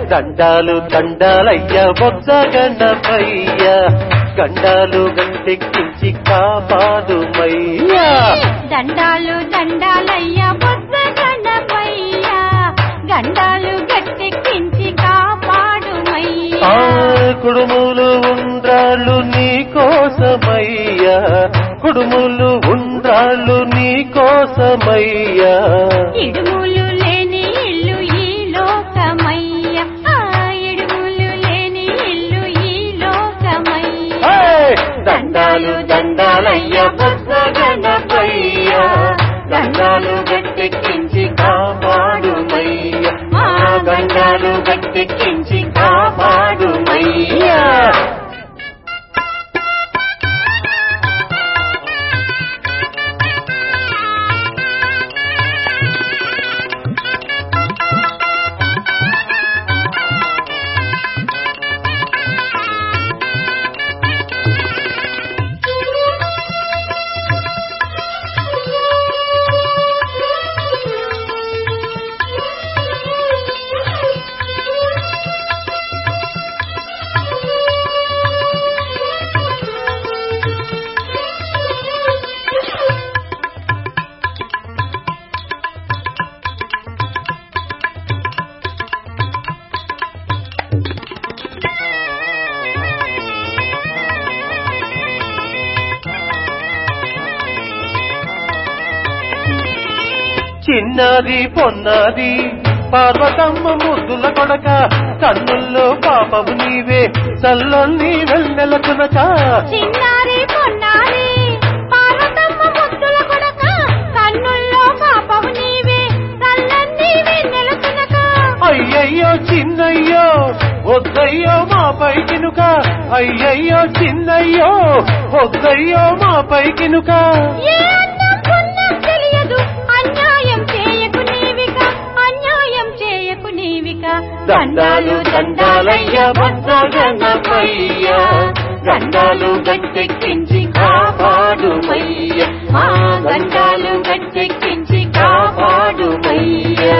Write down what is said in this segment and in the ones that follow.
దండాలు దండాలయ్య బొజ్జ గణపయ్య గండాలు గట్టెక్కించి కాపాడుమయ్యా దండాలు దండాలయ్య బొత్స గణపయ్య గండాలు గట్టెక్కించి కాపాడుమయ్యా ఆ కుడుములు ఉండ్రాళ్ళు నీ కోసమయ్యా కుడుములు ఉండ్రాళ్ళు నీ కోసమయ్యా ఇడుములు లేని ఇల్లు ఈ లోకమయ్య ఆ ఇడుములు లేని ఇల్లు ఈ లోకమయ్య ఏయ్! దండాలు దండాలయ్య బొజ్జ గణపయ్య గండాలు గట్టెక్కించి కాపాడుమయ్య మా గండాలు గట్టెక్కించి కాపాడుమయ్యా చిన్నది పొన్నది పార్వతమ్మ ముద్దుల కొడక కన్నుల్లో పాపము నీవే చల్లన్ని వెన్నెల తునక చిన్నారి పొన్నారి పార్వతమ్మ ముద్దుల కొడక కన్నుల్లో పాపము నీవే కళ్ళన్నీ వెన్నెల తునక అయ్యయ్యో చిన్నయ్యో వద్దయ్యో మా పైకినుక అయ్యయ్యో చిన్నయ్యో వద్దయ్యో మా పైకినుక ఏ అన్నం పుణ్యం తెలియదు అన్యాయం చేయకు నీవిక అన్యాయం చేయకు నీవిక దండాలు దండాలయ్య బొజ్జ గణపయ్య గండాలు గట్టెక్కించి కాపాడుమయ్య మా గండాలు గట్టెక్కించి కాపాడుమయ్యా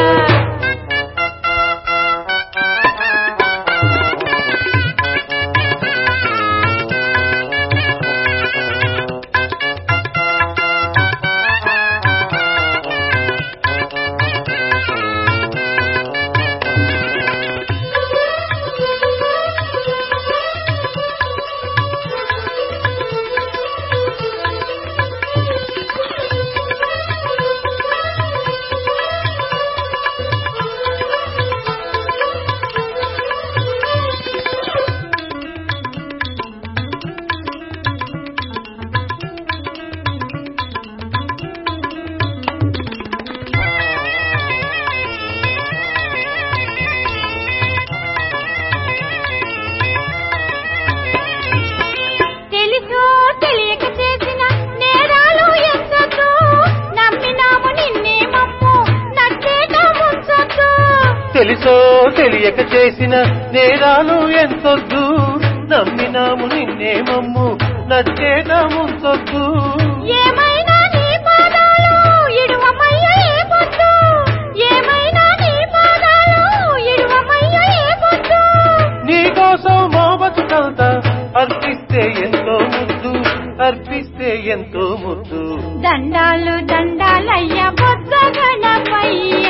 తెలుసో తెలియక చేసిన నేరాలు ఎంతతో నమ్మినాము నిన్నే మమ్ము నచ్చేట ముంచొద్దు తెలుసో తెలియక చేసిన నేరాలు ఎంతొద్దు నమ్మినాము నిన్నే మమ్ము నచ్చేట ముంచొద్దు ఏమైనా నీ పాదాలు ఇడువమయ్య ఏ పొద్దు ఏమైనా నీ పాదాలు ఇడువమయ్య ఏ పొద్దు నీకోసం మా బతుకంతా అర్పిస్తే ఎంతో ముద్దు అర్పిస్తే ఎంతో ముద్దు దండాలు దండాలయ్య బొత్స గణపయ్య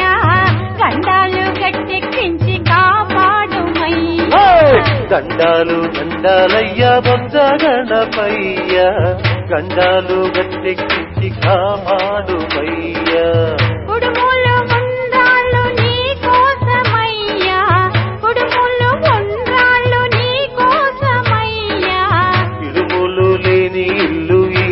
గండాలు గట్టెక్కించి కాపాడుమయ్య ఏయ్! దండాలు దండాలయ్య బొజ్జ గణపయ్య గండాలు గట్టెక్కించి కాపాడుమయ్యా కుడుములు ఉండ్రాళ్ళు నీ కోసమయ్యా కుడుములు ఉండ్రాళ్ళు నీ కోసమయ్యా ఇడుములు లేని ఇల్లు ఈ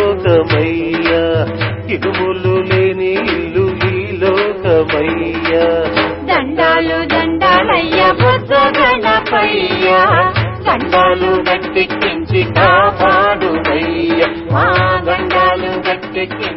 లోకమయ్యా ఇడుములు లేని ఇల్లు ఈ లోకమయ్యా దండాలు దండాలయ్య బుద్ధ గణపయ్యా గండాలు గట్టెక్కించి కాపాడుమయ్యా మా గండాలు గట్టెక్కించి